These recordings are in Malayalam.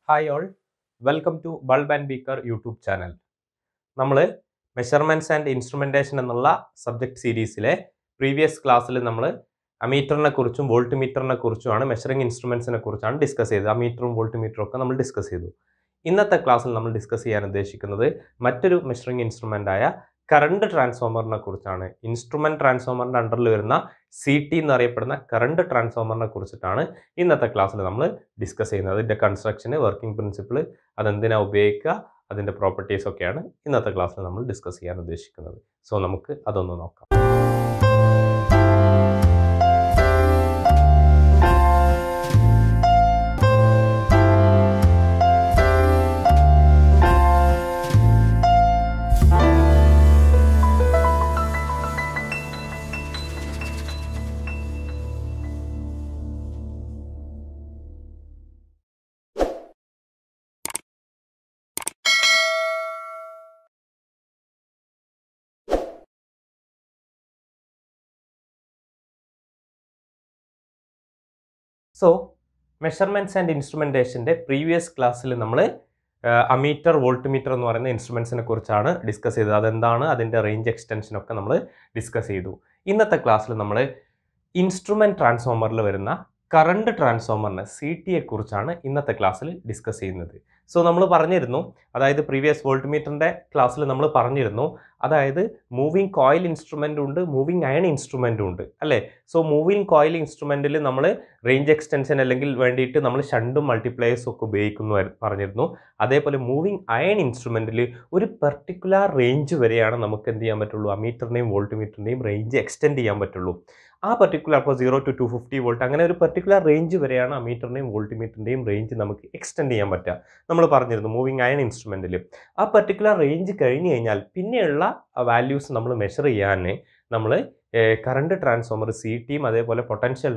hi all welcome to bulb and beaker YouTube channel നമ്മൾ മെഷർമെൻറ്റ്സ് ആൻഡ് ഇൻസ്ട്രുമെൻറ്റേഷൻ എന്നുള്ള സബ്ജക്ട് സീരീസിലെ പ്രീവിയസ് ക്ലാസ്സിൽ നമ്മൾ അമീറ്ററിനെ കുറിച്ചും വോൾട്ട് മീറ്ററിനെ കുറിച്ചുമാണ് മെഷറിംഗ് ഇൻസ്ട്രുമെൻസിനെ കുറിച്ചാണ് ഡിസ്കസ് ചെയ്തത് അമീറ്ററും വോൾട്ട് മീറ്ററും ഒക്കെ നമ്മൾ ഡിസ്കസ് ചെയ്തു ഇന്നത്തെ ക്ലാസ്സിൽ നമ്മൾ ഡിസ്കസ് ചെയ്യാൻ ഉദ്ദേശിക്കുന്നത് മറ്റൊരു മെഷറിംഗ് ഇൻസ്ട്രുമെൻ്റ് ആയ കറണ്ട് ട്രാൻസ്ഫോമറിനെ കുറിച്ചാണ് ഇൻസ്ട്രുമെൻറ്റ് ട്രാൻസ്ഫോമറിൻ്റെ അണ്ടറിൽ വരുന്ന സി ടി എന്നറിയപ്പെടുന്ന കറണ്ട് ട്രാൻസ്ഫോമറിനെ കുറിച്ചിട്ടാണ് ഇന്നത്തെ ക്ലാസ്സിൽ നമ്മൾ ഡിസ്കസ് ചെയ്യുന്നത് അതിൻ്റെ കൺസ്ട്രക്ഷന് വർക്കിംഗ് പ്രിൻസിപ്പിൾ അതെന്തിനാ ഉപയോഗിക്കുക അതിൻ്റെ പ്രോപ്പർട്ടീസ് ഒക്കെയാണ് ഇന്നത്തെ ക്ലാസ്സിൽ നമ്മൾ ഡിസ്കസ് ചെയ്യാൻ ഉദ്ദേശിക്കുന്നത് സോ നമുക്ക് അതൊന്ന് നോക്കാം സോ മെഷർമെൻറ്റ്സ് ആൻഡ് ഇൻസ്ട്രുമെൻറ്റേഷൻ്റെ പ്രീവിയസ് ക്ലാസ്സിൽ നമ്മൾ അമീറ്റർ വോൾട്ട് മീറ്റർ എന്ന് പറയുന്ന ഇൻസ്ട്രുമെൻസിനെ കുറിച്ചാണ് ഡിസ്കസ് ചെയ്തത് അതെന്താണ് അതിൻ്റെ റേഞ്ച് എക്സ്റ്റൻഷനൊക്കെ നമ്മൾ ഡിസ്കസ് ചെയ്തു ഇന്നത്തെ ക്ലാസ്സിൽ നമ്മൾ ഇൻസ്ട്രുമെൻറ്റ് ട്രാൻസ്ഫോമറിൽ വരുന്ന കറണ്ട് ട്രാൻസ്ഫോമറിന് സി ടിയെ കുറിച്ചാണ് ഇന്നത്തെ ക്ലാസ്സിൽ ഡിസ്കസ് ചെയ്യുന്നത് സോ നമ്മൾ പറഞ്ഞിരുന്നു അതായത് പ്രീവിയസ് വോൾട്ട് മീറ്ററിൻ്റെ ക്ലാസ്സിൽ നമ്മൾ പറഞ്ഞിരുന്നു അതായത് മൂവിങ് കോയിൽ ഇൻസ്ട്രുമെൻ്റ് ഉണ്ട് മൂവിങ് അയൺ ഇൻസ്ട്രുമെൻ്റും ഉണ്ട് അല്ലേ സോ മൂവിങ് കോയിൽ ഇൻസ്ട്രുമെൻറ്റിൽ നമ്മൾ റേഞ്ച് എക്സ്റ്റൻഷൻ അല്ലെങ്കിൽ വേണ്ടിയിട്ട് നമ്മൾ ഷണ്ടും മൾട്ടിപ്ലയേഴ്സും ഒക്കെ ഉപയോഗിക്കുന്നു വരെ- പറഞ്ഞിരുന്നു അതേപോലെ മൂവിങ് അയൺ ഇൻസ്ട്രുമെൻറ്റിൽ ഒരു പെർട്ടിക്കുലർ റേഞ്ച് വരെയാണ് നമുക്ക് എന്ത് ചെയ്യാൻ പറ്റുള്ളൂ അമീറ്ററിൻ്റെയും വോൾട്ട് മീറ്ററിൻ്റെയും റേഞ്ച് എക്സ്റ്റെൻഡ് ചെയ്യാൻ പറ്റുള്ളൂ ആ പെർട്ടിക്കുലർ അപ്പോൾ zero to to fifty volt അങ്ങനെ ഒരു പെർട്ടിക്കുലർ റേഞ്ച് വരെയാണ് അമീറ്ററിൻ്റെയും വോൾട്ട് മീറ്ററിൻ്റെയും റേഞ്ച് നമുക്ക് എക്സ്റ്റെൻഡ് ചെയ്യാൻ പറ്റുക നമ്മൾ പറഞ്ഞിരുന്നു മൂവിങ് അയൺ ഇൻസ്ട്രുമെൻറ്റിൽ ആ പെർട്ടിക്കുലർ റേഞ്ച് കഴിഞ്ഞ് കഴിഞ്ഞാൽ പിന്നെയുള്ള വാല്യൂസ് നമ്മൾ മെഷർ ചെയ്യാൻ നമ്മൾ കറണ്ട് ട്രാൻസ്ഫോമർ സി ടിയും അതേപോലെ potential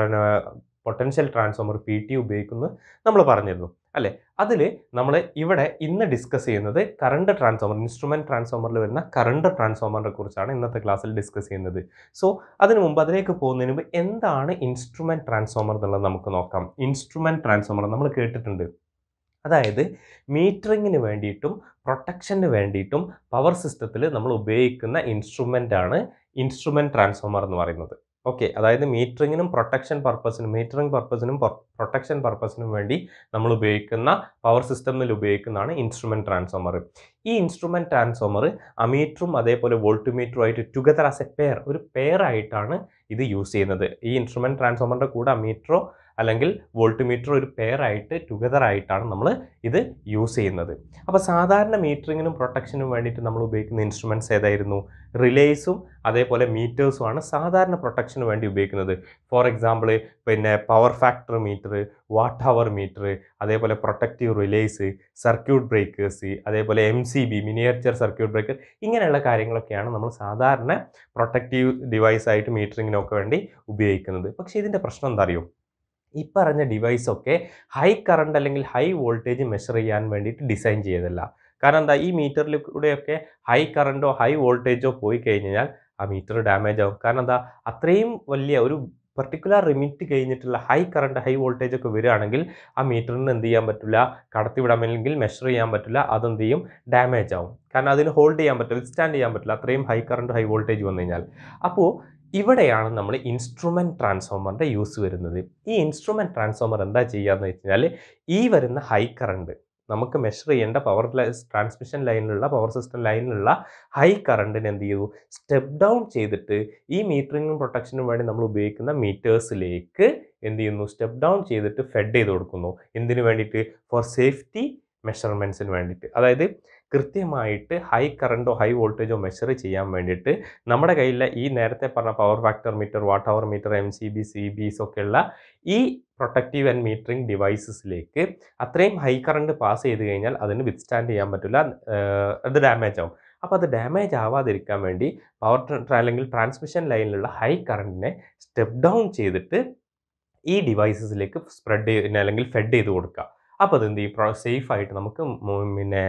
potential transformer P T ഉപയോഗിക്കുന്നു നമ്മൾ പറഞ്ഞിരുന്നു അല്ലേ അതിൽ നമ്മൾ ഇവിടെ ഇന്ന് ഡിസ്കസ് ചെയ്യുന്നത് കറണ്ട് ട്രാൻസ്ഫോമർ ഇൻസ്ട്രുമെൻറ്റ് ട്രാൻസ്ഫോമറിൽ വരുന്ന കറണ്ട് ട്രാൻസ്ഫോമറിനെ കുറിച്ചാണ് ഇന്നത്തെ ക്ലാസ്സിൽ ഡിസ്കസ് ചെയ്യുന്നത് സോ അതിനു മുമ്പ് അതിലേക്ക് പോകുന്നതിന് മുമ്പ് എന്താണ് ഇൻസ്ട്രുമെൻറ്റ് ട്രാൻസ്ഫോമർ എന്നുള്ളത് നമുക്ക് നോക്കാം ഇൻസ്ട്രുമെൻറ്റ് ട്രാൻസ്ഫോമർ നമ്മൾ കേട്ടിട്ടുണ്ട് അതായത് മീറ്ററിങ്ങിന് വേണ്ടിയിട്ടും പ്രൊട്ടക്ഷന് വേണ്ടിയിട്ടും പവർ സിസ്റ്റത്തിൽ നമ്മൾ ഉപയോഗിക്കുന്ന ഇൻസ്ട്രുമെൻ്റ് ആണ് ഇൻസ്ട്രുമെൻറ്റ് ട്രാൻസ്ഫോമർ എന്ന് പറയുന്നത് ഓക്കെ അതായത് മീറ്ററിങ്ങിനും പ്രൊട്ടക്ഷൻ പർപ്പസിനും മീറ്ററിംഗ് പർപ്പസിനും പ്രൊട്ടക്ഷൻ പർപ്പസിനും വേണ്ടി നമ്മൾ ഉപയോഗിക്കുന്ന പവർ സിസ്റ്റമിൽ ഉപയോഗിക്കുന്നതാണ് ഇൻസ്ട്രുമെൻറ്റ് ട്രാൻസ്ഫോമർ ഈ ഇൻസ്ട്രുമെൻറ്റ് ട്രാൻസ്ഫോമർ അമീറ്ററും അതേപോലെ വോൾട്ട് മീറ്ററും ആയിട്ട് ടുഗദർ ആസ് എ പെയർ ഒരു പെയർ ആയിട്ടാണ് ഇത് യൂസ് ചെയ്യുന്നത് ഈ ഇൻസ്ട്രുമെൻറ്റ് ട്രാൻസ്ഫോമറിൻ്റെ കൂടെ അമീറ്ററോ അല്ലെങ്കിൽ വോൾട്ട് മീറ്ററോ ഒരു പെയർ ആയിട്ട് ടുഗദർ ആയിട്ടാണ് നമ്മൾ ഇത് യൂസ് ചെയ്യുന്നത് അപ്പോൾ സാധാരണ മീറ്ററിങ്ങിനും പ്രൊട്ടക്ഷനും വേണ്ടിയിട്ട് നമ്മൾ ഉപയോഗിക്കുന്ന ഇൻസ്ട്രുമെൻറ്റ്സ് ഏതായിരുന്നു റിലേസും അതേപോലെ മീറ്റേഴ്സുമാണ് സാധാരണ പ്രൊട്ടക്ഷന് വേണ്ടി ഉപയോഗിക്കുന്നത് ഫോർ എക്സാമ്പിൾ പിന്നെ power factor meter watt hour meter അതേപോലെ പ്രൊട്ടക്റ്റീവ് റിലേസ് സർക്യൂട്ട് ബ്രേക്കേഴ്സ് അതേപോലെ M C B miniature circuit breaker ഇങ്ങനെയുള്ള കാര്യങ്ങളൊക്കെയാണ് നമ്മൾ സാധാരണ പ്രൊട്ടക്റ്റീവ് ഡിവൈസ് ആയിട്ട് മീറ്ററിങ്ങിനൊക്കെ വേണ്ടി ഉപയോഗിക്കുന്നത് പക്ഷേ ഇതിൻ്റെ പ്രശ്നം എന്താ അറിയോ ഈ പറഞ്ഞ ഡിവൈസൊക്കെ ഹൈ കറണ്ട് അല്ലെങ്കിൽ ഹൈ വോൾട്ടേജ് മെഷർ ചെയ്യാൻ വേണ്ടിയിട്ട് ഡിസൈൻ ചെയ്തതല്ല കാരണം എന്താ ഈ മീറ്ററിൽ കൂടെയൊക്കെ ഹൈ കറണ്ടോ ഹൈ വോൾട്ടേജോ പോയി കഴിഞ്ഞാൽ ആ മീറ്റർ ഡാമേജ് ആവും കാരണം എന്താ അത്രയും വലിയ ഒരു പെർട്ടിക്കുലർ ലിമിറ്റ് കഴിഞ്ഞിട്ടുള്ള ഹൈ കറണ്ട് ഹൈ വോൾട്ടേജ് ഒക്കെ വരികയാണെങ്കിൽ ആ മീറ്ററിന് എന്ത് ചെയ്യാൻ പറ്റില്ല കടത്തിവിടാൻ അല്ലെങ്കിൽ മെഷർ ചെയ്യാൻ പറ്റില്ല അതെന്ത് ചെയ്യും ഡാമേജ് ആവും കാരണം അതിന് ഹോൾഡ് ചെയ്യാൻ പറ്റില്ല വിത്ത്സ്റ്റാൻഡ് ചെയ്യാൻ പറ്റില്ല അത്രയും ഹൈ കറണ്ട് ഹൈ വോൾട്ടേജ് വന്നു കഴിഞ്ഞാൽ അപ്പോൾ ഇവിടെയാണ് നമ്മൾ ഇൻസ്ട്രുമെൻറ്റ് ട്രാൻസ്ഫോമറിൻ്റെ യൂസ് വരുന്നത് ഈ ഇൻസ്ട്രുമെൻറ്റ് ട്രാൻസ്ഫോമർ എന്താ ചെയ്യുകയെന്ന് വെച്ച് കഴിഞ്ഞാൽ ഈ വരുന്ന ഹൈ കറണ്ട് നമുക്ക് മെഷർ ചെയ്യേണ്ട പവർ ട്രാൻസ്മിഷൻ ലൈനിലുള്ള പവർ സിസ്റ്റം ലൈനിലുള്ള ഹൈ കറണ്ടിന് എന്ത് ചെയ്തു സ്റ്റെപ്പ് ഡൗൺ ചെയ്തിട്ട് ഈ മീറ്ററിങ്ങും പ്രൊട്ടക്ഷനും വേണ്ടി നമ്മൾ ഉപയോഗിക്കുന്ന മീറ്റേഴ്സിലേക്ക് എന്ത് ചെയ്യുന്നു സ്റ്റെപ്പ് ഡൗൺ ചെയ്തിട്ട് ഫെഡ് ചെയ്ത് കൊടുക്കുന്നു എന്തിനു വേണ്ടിയിട്ട് ഫോർ സേഫ്റ്റി മെഷർമെൻറ്റ്സിന് വേണ്ടിയിട്ട് അതായത് കൃത്യമായിട്ട് ഹൈ കറണ്ടോ ഹൈ വോൾട്ടേജോ മെഷർ ചെയ്യാൻ വേണ്ടിയിട്ട് നമ്മുടെ കയ്യിലെ ഈ നേരത്തെ പറഞ്ഞ power factor meter watt hour meter M C B C Bs ഒക്കെയുള്ള ഈ പ്രൊട്ടക്റ്റീവ് ആൻഡ് മീറ്ററിംഗ് ഡിവൈസസിലേക്ക് അത്രയും ഹൈ കറണ്ട് പാസ് ചെയ്ത് കഴിഞ്ഞാൽ അതിന് വിത്ത്സ്റ്റാൻഡ് ചെയ്യാൻ പറ്റില്ല ഏഹ് അത് ഡാമേജ് ആവും അപ്പോൾ അത് ഡാമേജ് ആവാതിരിക്കാൻ വേണ്ടി പവർ അല്ലെങ്കിൽ ട്രാൻസ്മിഷൻ ലൈനിലുള്ള ഹൈ കറണ്ടിനെ സ്റ്റെപ്പ് ഡൗൺ ചെയ്തിട്ട് ഈ ഡിവൈസസിലേക്ക് സ്പ്രെഡ് ചെയ്ത് അല്ലെങ്കിൽ ഫെഡ് ചെയ്ത് കൊടുക്കുക അപ്പോൾ അത് എന്ത് ചെയ്യും സേഫ് ആയിട്ട് നമുക്ക് മു- പിന്നെ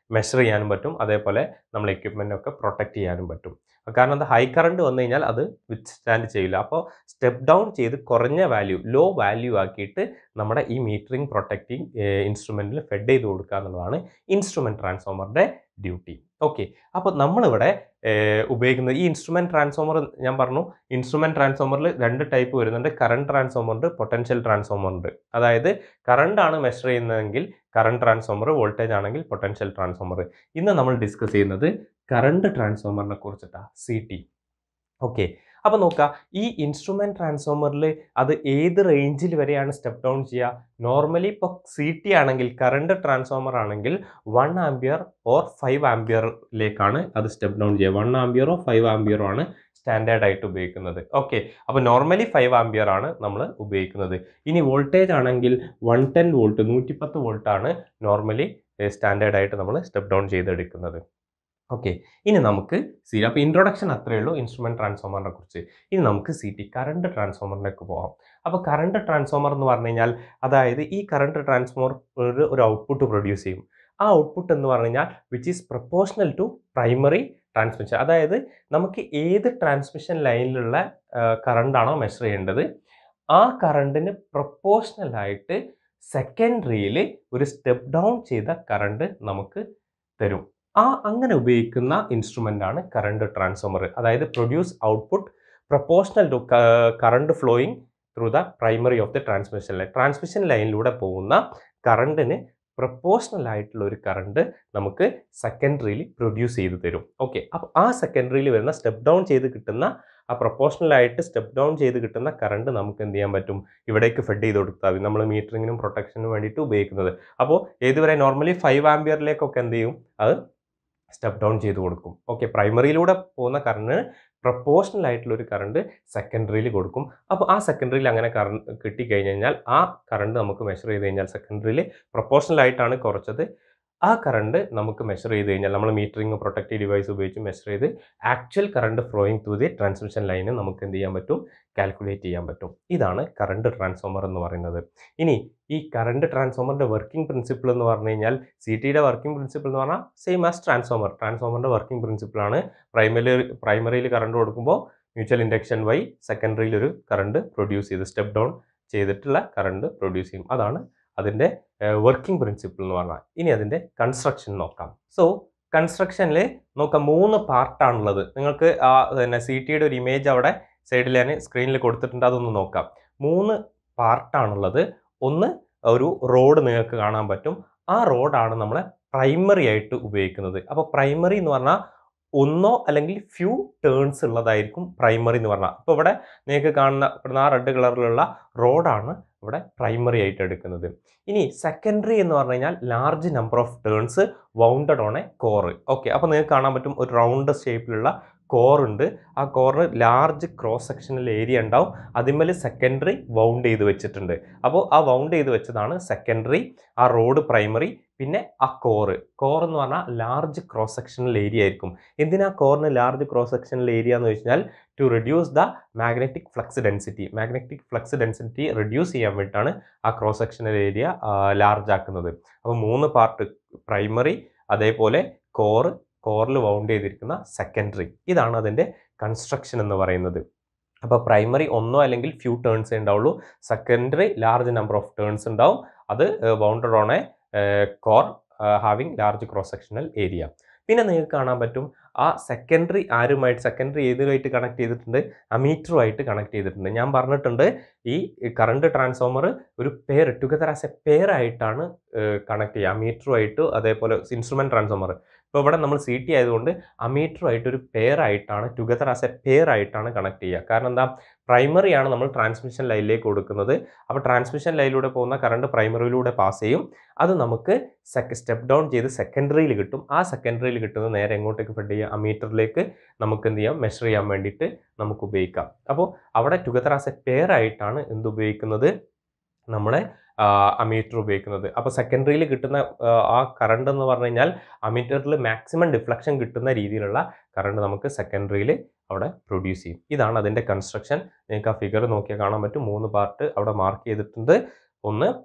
മെഷർ ചെയ്യാനും പറ്റും അതേപോലെ നമ്മൾ എക്യുപ്മെൻ്റൊക്കെ പ്രൊട്ടക്റ്റ് ചെയ്യാനും പറ്റും കാരണം എന്താ ഹൈ കറണ്ട് വന്നു കഴിഞ്ഞാൽ അത് വിത്ത് സ്റ്റാൻഡ് ചെയ്യില്ല അപ്പോൾ സ്റ്റെപ്പ് ഡൗൺ ചെയ്ത് കുറഞ്ഞ വാല്യൂ ലോ വാല്യൂ ആക്കിയിട്ട് നമ്മുടെ ഈ മീറ്ററിംഗ് പ്രൊട്ടക്റ്റിംഗ് ഇൻസ്ട്രുമെൻറ്റിൽ ഫെഡ് ചെയ്ത് കൊടുക്കുക എന്നുള്ളതാണ് ഇൻസ്ട്രുമെൻറ്റ് ട്രാൻസ്ഫോമറിൻ്റെ ഡ്യൂട്ടി ഓക്കെ അപ്പോൾ നമ്മളിവിടെ ഏഹ്, ഉപയോഗിക്കുന്നത് ഈ ഇൻസ്ട്രുമെൻറ്റ് ട്രാൻസ്ഫോമർ ഞാൻ പറഞ്ഞു ഇൻസ്ട്രുമെൻറ്റ് ട്രാൻസ്ഫോമറിൽ രണ്ട് ടൈപ്പ് വരുന്നുണ്ട് കറണ്ട് ട്രാൻസ്ഫോമർ ഉണ്ട് പൊട്ടൻഷ്യൽ ട്രാൻസ്ഫോമർ ഉണ്ട് അതായത് കറണ്ട് ആണ് മെഷർ ചെയ്യുന്നതെങ്കിൽ കറണ്ട് ട്രാൻസ്ഫോമർ വോൾട്ടേജ് ആണെങ്കിൽ പൊട്ടൻഷ്യൽ ട്രാൻസ്ഫോമർ ഇന്ന് നമ്മൾ ഡിസ്കസ് ചെയ്യുന്നത് കറണ്ട് ട്രാൻസ്ഫോമറിനെ കുറിച്ചിട്ടാണ് സി ടി ഓക്കെ അപ്പോൾ നോക്കുക ഈ ഇൻസ്ട്രുമെൻറ്റ് ട്രാൻസ്ഫോമറിൽ അത് ഏത് റേഞ്ചിൽ വരെയാണ് സ്റ്റെപ്പ് ഡൗൺ ചെയ്യുക നോർമലി ഇപ്പോൾ സി ടി ആണെങ്കിൽ കറണ്ട് ട്രാൻസ്ഫോമർ ആണെങ്കിൽ വൺ ആംബിയർ ഓർ ഫൈവ് ആംബിയറിലേക്കാണ് അത് സ്റ്റെപ്പ് ഡൗൺ ചെയ്യുക വൺ ആംബിയറോ ഫൈവ് ആംബിയറോ ആണ് സ്റ്റാൻഡേർഡ് ആയിട്ട് ഉപയോഗിക്കുന്നത് ഓക്കെ അപ്പോൾ നോർമലി ഫൈവ് ആംബിയർ ആണ് നമ്മൾ ഉപയോഗിക്കുന്നത് ഇനി വോൾട്ടേജ് ആണെങ്കിൽ വൺ ടെൻ വോൾട്ട് നൂറ്റിപ്പത്ത് വോൾട്ട് ആണ് നോർമലി സ്റ്റാൻഡേർഡ് ആയിട്ട് നമ്മൾ സ്റ്റെപ്പ് ഡൗൺ ചെയ്തെടുക്കുന്നത് ഓക്കെ ഇനി നമുക്ക് സി അപ്പോൾ ഇൻട്രൊഡക്ഷൻ അത്രയേ ഉള്ളൂ ഇൻസ്ട്രുമെൻറ്റ് ട്രാൻസ്ഫോമറിനെ കുറിച്ച് ഇനി നമുക്ക് സി ടി കറണ്ട് ട്രാൻസ്ഫോമറിലേക്ക് പോകാം അപ്പോൾ കറണ്ട് ട്രാൻസ്ഫോമർ എന്ന് പറഞ്ഞു കഴിഞ്ഞാൽ അതായത് ഈ കറണ്ട് ട്രാൻസ്ഫോമർ ഒരു ഒരു ഔട്ട്പുട്ട് പ്രൊഡ്യൂസ് ചെയ്യും ആ ഔട്ട്പുട്ട് എന്ന് പറഞ്ഞു കഴിഞ്ഞാൽ which is proportional to primary transmission അതായത് നമുക്ക് ഏത് ട്രാൻസ്മിഷൻ ലൈനിലുള്ള കറണ്ടാണോ മെഷർ ചെയ്യേണ്ടത് ആ കറണ്ടിന് പ്രപ്പോർഷണൽ ആയിട്ട് സെക്കൻഡറിയിൽ ഒരു സ്റ്റെപ്പ് ഡൗൺ ചെയ്ത കറണ്ട് നമുക്ക് തരും ആ അങ്ങനെ ഉപയോഗിക്കുന്ന ഇൻസ്ട്രുമെൻ്റ് ആണ് കറണ്ട് ട്രാൻസ്ഫോമർ അതായത് produce output proportional to current flowing through the primary of the transmission line transmission ലൈനിലൂടെ പോകുന്ന കറണ്ടിന് പ്രപ്പോർഷണൽ ആയിട്ടുള്ള ഒരു കറണ്ട് നമുക്ക് സെക്കൻഡറിയിൽ പ്രൊഡ്യൂസ് ചെയ്ത് തരും ഓക്കെ അപ്പോൾ ആ സെക്കൻഡറിയിൽ വരുന്ന സ്റ്റെപ്പ് ഡൗൺ ചെയ്ത് കിട്ടുന്ന ആ പ്രപ്പോർഷണൽ ആയിട്ട് സ്റ്റെപ്പ് ഡൗൺ ചെയ്ത് കിട്ടുന്ന കറണ്ട് നമുക്ക് എന്ത് ചെയ്യാൻ പറ്റും ഇവിടേക്ക് ഫെഡ് ചെയ്ത് കൊടുത്താൽ മതി നമ്മൾ മീറ്ററിങ്ങിനും പ്രൊട്ടക്ഷനും വേണ്ടിയിട്ട് ഉപയോഗിക്കുന്നത് അപ്പോൾ ഏതുവരെ നോർമലി ഫൈവ് ആംബിയറിലേക്കൊക്കെ എന്ത് ചെയ്യും അത് സ്റ്റെപ്പ് ഡൗൺ ചെയ്ത് കൊടുക്കും ഓക്കെ പ്രൈമറിയിലൂടെ പോകുന്ന കറണ്ട് പ്രപ്പോർഷണൽ ആയിട്ടുള്ള ഒരു കറണ്ട് സെക്കൻഡറിയിൽ കൊടുക്കും അപ്പോൾ ആ സെക്കൻഡറിയിൽ അങ്ങനെ കറണ്ട് കിട്ടിക്കഴിഞ്ഞ് കഴിഞ്ഞാൽ ആ കറണ്ട് നമുക്ക് മെഷർ ചെയ്ത് കഴിഞ്ഞാൽ സെക്കൻഡറിയിൽ പ്രപ്പോർഷണൽ ആയിട്ടാണ് കുറച്ചത് ആ കറണ്ട് നമുക്ക് മെഷർ ചെയ്ത് കഴിഞ്ഞാൽ നമ്മൾ മീറ്ററിംഗ് പ്രൊട്ടക്റ്റീവ് ഡിവൈസ് ഉപയോഗിച്ച് മെഷർ ചെയ്ത് actual current flowing through the transmission ലൈന് നമുക്ക് എന്ത് ചെയ്യാൻ പറ്റും കാൽക്കുലേറ്റ് ചെയ്യാൻ പറ്റും ഇതാണ് കറണ്ട് ട്രാൻസ്ഫോമർ എന്ന് പറയുന്നത് ഇനി ഈ കറണ്ട് ട്രാൻസ്ഫോമറിൻ്റെ വർക്കിംഗ് പ്രിൻസിപ്പിൾ എന്ന് പറഞ്ഞു കഴിഞ്ഞാൽ സി ടിയുടെ വർക്കിംഗ് പ്രിൻസിപ്പിൾ എന്ന് പറഞ്ഞാൽ സെയിം ആസ് ട്രാൻസ്ഫോമർ ട്രാൻസ്ഫോമറിൻ്റെ വർക്കിംഗ് പ്രിൻസിപ്പിളാണ് പ്രൈമറി പ്രൈമറിയിൽ കറണ്ട് കൊടുക്കുമ്പോൾ മ്യൂച്വൽ ഇൻഡക്ഷൻ വഴി സെക്കൻഡറിയിൽ ഒരു കറണ്ട് പ്രൊഡ്യൂസ് ചെയ്ത് സ്റ്റെപ്പ് ഡൗൺ ചെയ്തിട്ടുള്ള കറണ്ട് പ്രൊഡ്യൂസ് ചെയ്യും അതാണ് അതിൻ്റെ വർക്കിംഗ് പ്രിൻസിപ്പിൾ എന്ന് പറഞ്ഞാൽ ഇനി അതിൻ്റെ കൺസ്ട്രക്ഷൻ നോക്കാം സോ കൺസ്ട്രക്ഷനിൽ നോക്കാം മൂന്ന് പാർട്ടാണുള്ളത് നിങ്ങൾക്ക് ആ പിന്നെ സി ടിയുടെ ഒരു ഇമേജ് അവിടെ സൈഡിൽ ഞാൻ സ്ക്രീനിൽ കൊടുത്തിട്ടുണ്ട് അതൊന്ന് നോക്കാം മൂന്ന് പാർട്ടാണുള്ളത് ഒന്ന് ഒരു റോഡ് നിങ്ങൾക്ക് കാണാൻ പറ്റും ആ റോഡാണ് നമ്മളെ പ്രൈമറി ആയിട്ട് ഉപയോഗിക്കുന്നത് അപ്പോൾ പ്രൈമറി എന്ന് പറഞ്ഞാൽ ഒന്നോ അല്ലെങ്കിൽ ഫ്യൂ ടേൺസ് ഉള്ളതായിരിക്കും പ്രൈമറി എന്ന് പറഞ്ഞാൽ അപ്പോൾ ഇവിടെ നിങ്ങൾക്ക് കാണുന്ന ഇവിടുന്ന് ആ റെഡ് കളറിലുള്ള റോഡാണ് ഇവിടെ പ്രൈമറി ആയിട്ട് എടുക്കുന്നത് ഇനി സെക്കൻഡറി എന്ന് പറഞ്ഞു കഴിഞ്ഞാൽ large number of turns wounded on a core okay അപ്പോൾ നിങ്ങൾക്ക് കാണാൻ പറ്റും ഒരു റൗണ്ട് ഷേപ്പിലുള്ള കോർ ഉണ്ട് ആ കോറിന് ലാർജ് ക്രോസ് സെക്ഷണൽ ഏരിയ ഉണ്ടാവും അതിന്മേൽ സെക്കൻഡറി വൗണ്ട് ചെയ്ത് വെച്ചിട്ടുണ്ട് അപ്പോൾ ആ വൗണ്ട് ചെയ്ത് വെച്ചതാണ് സെക്കൻഡറി ആ റോഡ് പ്രൈമറി പിന്നെ ആ കോറ് കോർ എന്ന് പറഞ്ഞാൽ ലാർജ് ക്രോസ് സെക്ഷണൽ ഏരിയ ആയിരിക്കും എന്തിനാ കോറിന് ലാർജ് ക്രോസ് സെക്ഷണൽ ഏരിയ എന്ന് വെച്ചാൽ to reduce the magnetic flux density magnetic flux density reduce ചെയ്യാൻ വേണ്ടിയിട്ടാണ് ആ ക്രോസ് സെക്ഷണൽ ഏരിയ ലാർജ് ആക്കുന്നത് അപ്പോൾ മൂന്ന് പാർട്ട് പ്രൈമറി അതേപോലെ കോറ് കോറിൽ വൗണ്ട് ചെയ്തിരിക്കുന്ന സെക്കൻഡറി ഇതാണ് അതിൻ്റെ കൺസ്ട്രക്ഷൻ എന്ന് പറയുന്നത് അപ്പോൾ പ്രൈമറി ഒന്നോ അല്ലെങ്കിൽ ഫ്യൂ ടേൺസേ ഉണ്ടാവുള്ളൂ secondary large number of turns ഉണ്ടാവും അത് wounded on a core having large cross sectional area പിന്നെ നിങ്ങൾക്ക് കാണാൻ പറ്റും ആ സെക്കൻഡറി ആരുമായിട്ട് സെക്കൻഡറി ഏതുമായിട്ട് കണക്ട് ചെയ്തിട്ടുണ്ട് അമീറ്ററുമായിട്ട് കണക്ട് ചെയ്തിട്ടുണ്ട് ഞാൻ പറഞ്ഞിട്ടുണ്ട് ഈ കറണ്ട് ട്രാൻസ്ഫോമർ ഒരു pair together as a pair ആയിട്ടാണ് കണക്ട് ചെയ്യുക അമീറ്ററുമായിട്ട് അതേപോലെ ഇൻസ്ട്രുമെൻറ്റ് ട്രാൻസ്ഫോമർ ഇപ്പോൾ ഇവിടെ നമ്മൾ സി ടി ആയതുകൊണ്ട് അമീറ്ററുമായിട്ട് ഒരു പെയർ ആയിട്ടാണ് ടുഗദർ ആസ് എ പെയർ ആയിട്ടാണ് കണക്ട് ചെയ്യുക കാരണം എന്താ പ്രൈമറി ആണ് നമ്മൾ ട്രാൻസ്മിഷൻ ലൈനിലേക്ക് കൊടുക്കുന്നത് അപ്പോൾ ട്രാൻസ്മിഷൻ ലൈനിലൂടെ പോകുന്ന കറണ്ട് പ്രൈമറിയിലൂടെ പാസ് ചെയ്യും അത് നമുക്ക് സെക്ക സ്റ്റെപ്പ് ഡൗൺ ചെയ്ത് സെക്കൻഡറിയിൽ കിട്ടും ആ സെക്കൻഡറിയിൽ കിട്ടുന്നത് നേരെ എങ്ങോട്ടേക്ക് ഫെഡ് ചെയ്യാം അമീറ്ററിലേക്ക് നമുക്ക് എന്ത് ചെയ്യാം മെഷർ ചെയ്യാൻ വേണ്ടിയിട്ട് നമുക്ക് ഉപയോഗിക്കാം അപ്പോൾ അവിടെ ടുഗദർ ആസ് എ പെയർ ആയിട്ടാണ് എന്ത് ഉപയോഗിക്കുന്നത് നമ്മളെ അമീറ്റർ ഉപയോഗിക്കുന്നത് അപ്പോൾ സെക്കൻഡറിയിൽ കിട്ടുന്ന ആ, ആ കറണ്ട് എന്ന് പറഞ്ഞു കഴിഞ്ഞാൽ അമീറ്ററിൽ മാക്സിമം ഡിഫ്ലക്ഷൻ കിട്ടുന്ന രീതിയിലുള്ള കറണ്ട് നമുക്ക് സെക്കൻഡറിയിൽ അവിടെ പ്രൊഡ്യൂസ് ചെയ്യും ഇതാണ് അതിൻ്റെ കൺസ്ട്രക്ഷൻ നിങ്ങൾക്ക് ആ ഫിഗർ നോക്കിയാൽ കാണാൻ പറ്റും മൂന്ന് പാർട്ട് അവിടെ മാർക്ക് ചെയ്തിട്ടുണ്ട് ഒന്ന്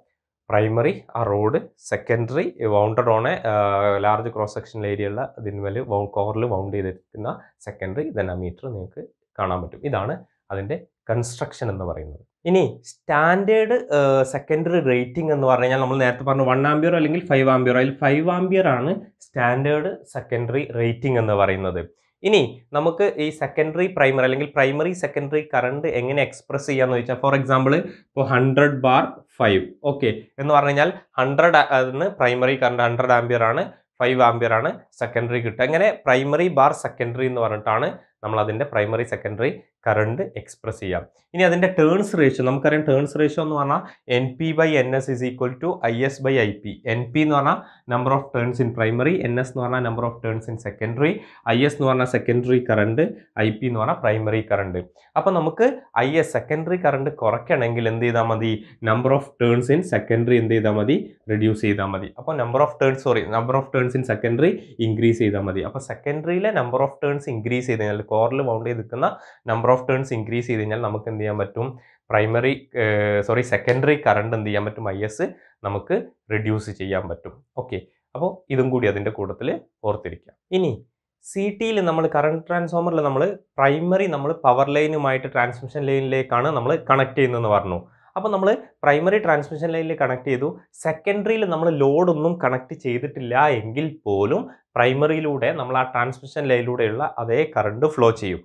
പ്രൈമറി ആ rod secondary wounded on a large cross section area ഉള്ള ഇതിന്മേൽ കോറിൽ വൗണ്ട് ചെയ്തിരിക്കുന്ന സെക്കൻഡറി ദെൻ ആ മീറ്റർ നിങ്ങൾക്ക് കാണാൻ പറ്റും ഇതാണ് അതിൻ്റെ കൺസ്ട്രക്ഷൻ എന്ന് പറയുന്നത് ഇനി സ്റ്റാൻഡേർഡ് സെക്കൻഡറി റേറ്റിംഗ് എന്ന് പറഞ്ഞു കഴിഞ്ഞാൽ നമ്മൾ നേരത്തെ പറഞ്ഞു വൺ ആംബിയർ അല്ലെങ്കിൽ ഫൈവ് ആംബിയർ അതിൽ ഫൈവ് ആംബിയർ ആണ് സ്റ്റാൻഡേർഡ് സെക്കൻഡറി റേറ്റിംഗ് എന്ന് പറയുന്നത് ഇനി നമുക്ക് ഈ സെക്കൻഡറി പ്രൈമറി അല്ലെങ്കിൽ പ്രൈമറി സെക്കൻഡറി കറണ്ട് എങ്ങനെ എക്സ്പ്രസ് ചെയ്യാന്ന് ചോദിച്ചാൽ ഫോർ എക്സാമ്പിൾ ഇപ്പോൾ ഹൺഡ്രഡ് ബാർ ഫൈവ് ഓക്കെ എന്ന് പറഞ്ഞു കഴിഞ്ഞാൽ ഹൺഡ്രഡ് അതിന് പ്രൈമറി കറണ്ട് ഹൺഡ്രഡ് ആംബിയർ ആണ് ഫൈവ് ആംബിയർ ആണ് സെക്കൻഡറി കിട്ടുക അങ്ങനെ പ്രൈമറി ബാർ സെക്കൻഡറി എന്ന് പറഞ്ഞിട്ടാണ് നമ്മൾ അതിൻ്റെ പ്രൈമറി സെക്കൻഡറി കറണ്ട് എക്സ്പ്രസ് ചെയ്യാം ഇനി അതിൻ്റെ ടേൺസ് റേഷ്യോ നമുക്കറിയാം ടേൺസ് റേഷ്യോ എന്ന് പറഞ്ഞാൽ N P by N S is equal to I S by I P N P എന്ന് പറഞ്ഞാൽ number of turns in primary N S എന്ന് പറഞ്ഞാൽ number of turns in secondary I S എന്ന് പറഞ്ഞാൽ സെക്കൻഡറി കറണ്ട് ഐ പി എന്ന് പറഞ്ഞാൽ പ്രൈമറി കറണ്ട് അപ്പോൾ നമുക്ക് ഐ എസ് സെക്കൻഡറി കറണ്ട് കുറയ്ക്കണമെങ്കിൽ എന്ത് ചെയ്താൽ മതി number of turns in secondary എന്ത് ചെയ്താൽ മതി റിഡ്യൂസ് ചെയ്താൽ മതി അപ്പോൾ number of turns sorry number of turns in secondary increase ചെയ്താൽ മതി അപ്പോൾ സെക്കൻഡറിയിലെ നമ്പർ ഓഫ് ടേൺസ് ഇൻക്രീസ് ചെയ്ത് കഴിഞ്ഞാൽ കോറിൽ ബൗണ്ട് ചെയ്ത് നിൽക്കുന്ന നമ്പർ ഓഫ് ടേൺസ് ഇൻക്രീസ് ചെയ്ത് കഴിഞ്ഞാൽ നമുക്ക് എന്ത് ചെയ്യാൻ പറ്റും പ്രൈമറി സോറി സെക്കൻഡറി കറണ്ട് എന്ത് ചെയ്യാൻ പറ്റും ഐ എസ് നമുക്ക് റിഡ്യൂസ് ചെയ്യാൻ പറ്റും ഓക്കെ അപ്പോൾ ഇതും കൂടി അതിൻ്റെ കൂട്ടത്തിൽ ഓർത്തിരിക്കാം ഇനി സി ടിയിൽ നമ്മൾ കറണ്ട് ട്രാൻസ്ഫോമറിൽ നമ്മൾ പ്രൈമറി നമ്മൾ പവർ ലൈനുമായിട്ട് ട്രാൻസ്മിഷൻ ലൈനിലേക്കാണ് നമ്മൾ കണക്ട് ചെയ്യുന്നതെന്ന് പറഞ്ഞു അപ്പോൾ നമ്മൾ പ്രൈമറി ട്രാൻസ്മിഷൻ ലൈനിൽ കണക്ട് ചെയ്തു സെക്കൻഡറിയിൽ നമ്മൾ ലോഡൊന്നും കണക്ട് ചെയ്തിട്ടില്ല എങ്കിൽ പോലും പ്രൈമറിയിലൂടെ നമ്മൾ ആ ട്രാൻസ്മിഷൻ ലൈനിലൂടെയുള്ള അതേ കറണ്ട് ഫ്ലോ ചെയ്യും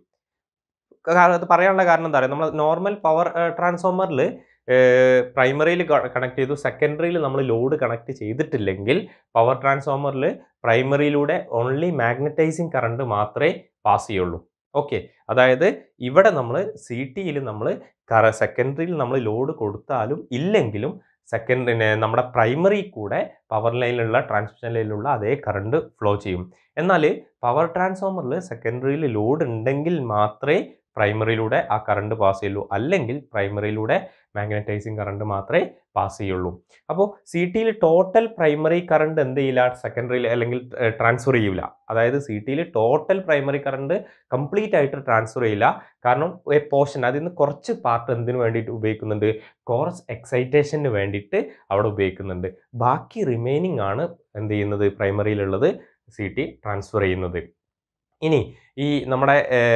കാരണം അത് പറയാനുള്ള കാരണം എന്താ പറയുക നമ്മൾ നോർമൽ പവർ ട്രാൻസ്ഫോമറിൽ പ്രൈമറിയിൽ കണക്ട് ചെയ്തു സെക്കൻഡറിയിൽ നമ്മൾ ലോഡ് കണക്ട് ചെയ്തിട്ടില്ലെങ്കിൽ പവർ ട്രാൻസ്ഫോമറിൽ പ്രൈമറിയിലൂടെ ഓൺലി മാഗ്നറ്റൈസിങ് കറണ്ട് മാത്രമേ പാസ് ചെയ്യുള്ളൂ ഓക്കെ അതായത് ഇവിടെ നമ്മൾ സി ടിയിൽ നമ്മൾ കറ സെക്കൻഡറിയിൽ നമ്മൾ ലോഡ് കൊടുത്താലും ഇല്ലെങ്കിലും സെക്കൻഡ് നമ്മുടെ പ്രൈമറി കൂടെ പവർ ലൈനിലുള്ള ട്രാൻസ്മിഷൻ ലൈനിലുള്ള അതേ കറണ്ട് ഫ്ലോ ചെയ്യും എന്നാൽ പവർ ട്രാൻസ്ഫോമറിൽ സെക്കൻഡറിയിൽ ലോഡ് ഉണ്ടെങ്കിൽ മാത്രമേ പ്രൈമറിയിലൂടെ ആ കറണ്ട് പാസ് ചെയ്യുള്ളൂ അല്ലെങ്കിൽ പ്രൈമറിയിലൂടെ മാഗ്നറ്റൈസിങ് കറണ്ട് മാത്രമേ പാസ് ചെയ്യുള്ളൂ അപ്പോൾ സി ടിയിൽ ടോട്ടൽ പ്രൈമറി കറണ്ട് എന്ത് ചെയ്യില്ല സെക്കൻഡറിയിൽ അല്ലെങ്കിൽ ട്രാൻസ്ഫർ ചെയ്യില്ല അതായത് സി ടിയിൽ ടോട്ടൽ പ്രൈമറി കറണ്ട് കംപ്ലീറ്റ് ആയിട്ട് ട്രാൻസ്ഫർ ചെയ്യില്ല കാരണം എ പോർഷൻ അതിൽ നിന്ന് കുറച്ച് പാർട്ട് എന്തിനു വേണ്ടിയിട്ട് ഉപയോഗിക്കുന്നുണ്ട് കോറസ് എക്സൈറ്റേഷന് വേണ്ടിയിട്ട് അവിടെ ഉപയോഗിക്കുന്നുണ്ട് ബാക്കി റിമൈനിങ് ആണ് എന്ത് ചെയ്യുന്നത് പ്രൈമറിയിലുള്ളത് സി ടി ട്രാൻസ്ഫർ ചെയ്യുന്നത് ഇനി ഈ നമ്മുടെ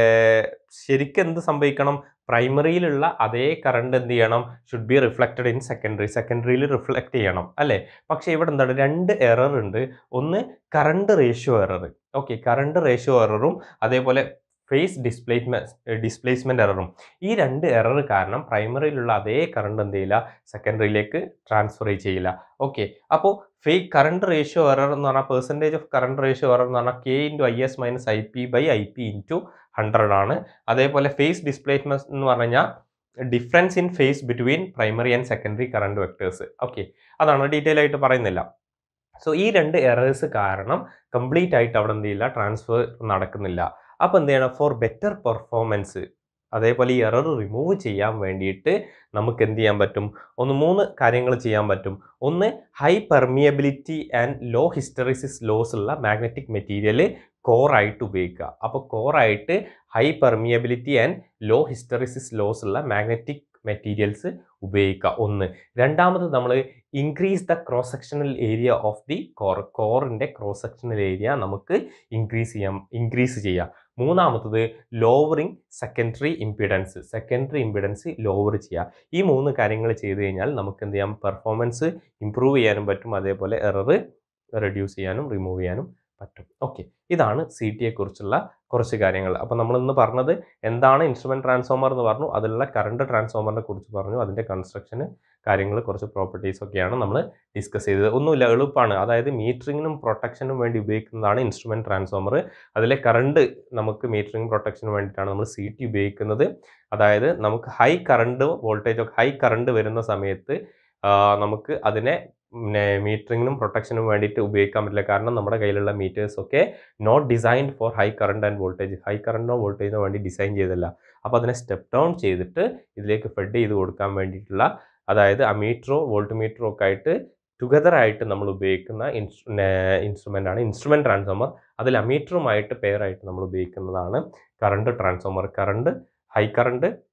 ശരിക്കും എന്ത് സംഭവിക്കണം പ്രൈമറിയിലുള്ള അതേ കറണ്ട് എന്ത് ചെയ്യണം should be reflected in secondary സെക്കൻഡറിയിൽ റിഫ്ലക്റ്റ് ചെയ്യണം അല്ലേ പക്ഷേ ഇവിടെ എന്താണ് രണ്ട് എറർ ഉണ്ട് ഒന്ന് current ratio error okay current ratio എററും അതേപോലെ ഫേസ് ഡിസ്പ്ലേസ്മെന്റ് ഡിസ്പ്ലേസ്മെന്റ് എററും ഈ രണ്ട് എറർ കാരണം പ്രൈമറിയിലുള്ള അതേ കറണ്ട് എന്ത് ചെയ്യില്ല സെക്കൻഡറിയിലേക്ക് ട്രാൻസ്ഫർ ചെയ്യില്ല ഓക്കെ അപ്പോൾ ഫേക്ക് കറണ്ട് റേഷ്യോ എറർ എന്ന് പറഞ്ഞാൽ percentage of current ratio error എന്ന് പറഞ്ഞാൽ K into I S minus I P by I P into hundred ആണ് അതേപോലെ ഫേസ് ഡിസ്പ്ലേസ്മെന്റ് എന്ന് പറഞ്ഞു കഴിഞ്ഞാൽ difference in phase between primary and secondary current vectors okay അതാണ് ഡീറ്റെയിൽ ആയിട്ട് പറയുന്നില്ല സോ ഈ രണ്ട് എറേഴ്സ് കാരണം കംപ്ലീറ്റ് ആയിട്ട് അവിടെ എന്ത് ചെയ്യില്ല ട്രാൻസ്ഫർ നടക്കുന്നില്ല അപ്പോൾ എന്ത് ചെയ്യണം ഫോർ ബെറ്റർ പെർഫോമൻസ് അതേപോലെ ഈ എറർ റിമൂവ് ചെയ്യാൻ വേണ്ടിയിട്ട് നമുക്ക് എന്ത് ചെയ്യാൻ പറ്റും ഒന്ന് മൂന്ന് കാര്യങ്ങൾ ചെയ്യാൻ പറ്റും ഒന്ന് high permeability and low hysteresis loss ഉള്ള മാഗ്നറ്റിക് മെറ്റീരിയൽ കോറായിട്ട് ഉപയോഗിക്കുക അപ്പോൾ കോറായിട്ട് high permeability and low hysteresis loss ഉള്ള മാഗ്നറ്റിക് മെറ്റീരിയൽസ് ഉപയോഗിക്കുക ഒന്ന് രണ്ടാമത് നമ്മൾ increase the cross sectional area of the core കോറിൻ്റെ ക്രോസ് സെക്ഷണൽ ഏരിയ നമുക്ക് ഇൻക്രീസ് ചെയ്യാം ഇൻക്രീസ് ചെയ്യാം മൂന്നാമത്തത് lowering secondary impedance secondary impedance lower ചെയ്യുക ഈ മൂന്ന് കാര്യങ്ങൾ ചെയ്ത് കഴിഞ്ഞാൽ നമുക്ക് എന്ത് ചെയ്യാം പെർഫോമൻസ് ഇമ്പ്രൂവ് ചെയ്യാനും പറ്റും അതേപോലെ എറർ റെഡ്യൂസ് ചെയ്യാനും റിമൂവ് ചെയ്യാനും പറ്റും ഓക്കെ ഇതാണ് സി ടിയെ കുറിച്ചുള്ള കുറച്ച് കാര്യങ്ങൾ അപ്പോൾ നമ്മളിന്ന് പറഞ്ഞത് എന്താണ് ഇൻസ്ട്രുമെൻറ്റ് ട്രാൻസ്ഫോമർ എന്ന് പറഞ്ഞു അതിലുള്ള കറണ്ട് ട്രാൻസ്ഫോമറിനെ കുറിച്ച് പറഞ്ഞു അതിൻ്റെ കൺസ്ട്രക്ഷന് കാര്യങ്ങൾ കുറച്ച് പ്രോപ്പർട്ടീസ് ഒക്കെയാണ് നമ്മൾ ഡിസ്കസ് ചെയ്തത് ഒന്നുമില്ല എളുപ്പമാണ് അതായത് മീറ്ററിങ്ങിനും പ്രൊട്ടക്ഷനും വേണ്ടി ഉപയോഗിക്കുന്നതാണ് ഇൻസ്ട്രുമെൻറ്റ് ട്രാൻസ്ഫോമർ അതിലെ കറണ്ട് നമുക്ക് മീറ്ററിംഗ് പ്രൊട്ടക്ഷന് വേണ്ടിയിട്ടാണ് നമ്മൾ സി ടി ഉപയോഗിക്കുന്നത് അതായത് നമുക്ക് high current voltage high current വരുന്ന സമയത്ത് ആ, നമുക്ക് അതിനെ പിന്നെ മീറ്ററിങ്ങിനും പ്രൊട്ടക്ഷനും വേണ്ടിയിട്ട് ഉപയോഗിക്കാൻ പറ്റില്ല കാരണം നമ്മുടെ കയ്യിലുള്ള മീറ്റേഴ്സ് ഒക്കെ not designed for high current and voltage high കറണ്ടിനോ വോൾട്ടേജിനോ വേണ്ടി ഡിസൈൻ ചെയ്തല്ല അപ്പോൾ അതിനെ സ്റ്റെപ്പ് ഡൗൺ ചെയ്തിട്ട് ഇതിലേക്ക് ഫെഡ് ചെയ്ത് കൊടുക്കാൻ വേണ്ടിയിട്ടുള്ള അതായത് അമീറ്ററോ വോൾട്ട് മീറ്ററോ ഒക്കെ ആയിട്ട് ടുഗദർ ആയിട്ട് നമ്മൾ ഉപയോഗിക്കുന്ന ഇൻസ്ട്രുമെൻ്റ് ആണ് ഇൻസ്ട്രുമെൻറ്റ് ട്രാൻസ്ഫോമർ അതിൽ അമീറ്ററുമായിട്ട് പെയർ ആയിട്ട് നമ്മൾ ഉപയോഗിക്കുന്നതാണ് current transformer current high current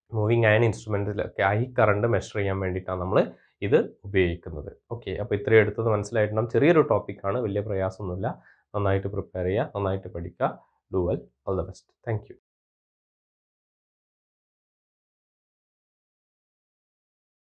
moving iron ഇൻസ്ട്രുമെൻറ്റിലൊക്കെ ഐ കറണ്ട് മെഷർ ചെയ്യാൻ വേണ്ടിയിട്ടാണ് നമ്മൾ ഇത് ഉപയോഗിക്കുന്നത് ഓക്കെ അപ്പോൾ ഇത്രയും എടുത്തത് മനസ്സിലായിട്ടുണ്ടാകും ചെറിയൊരു ടോപ്പിക്കാണ് വലിയ പ്രയാസമൊന്നുമില്ല നന്നായിട്ട് പ്രിപ്പയർ ചെയ്യുക നന്നായിട്ട് പഠിക്കുക do well all the best thank U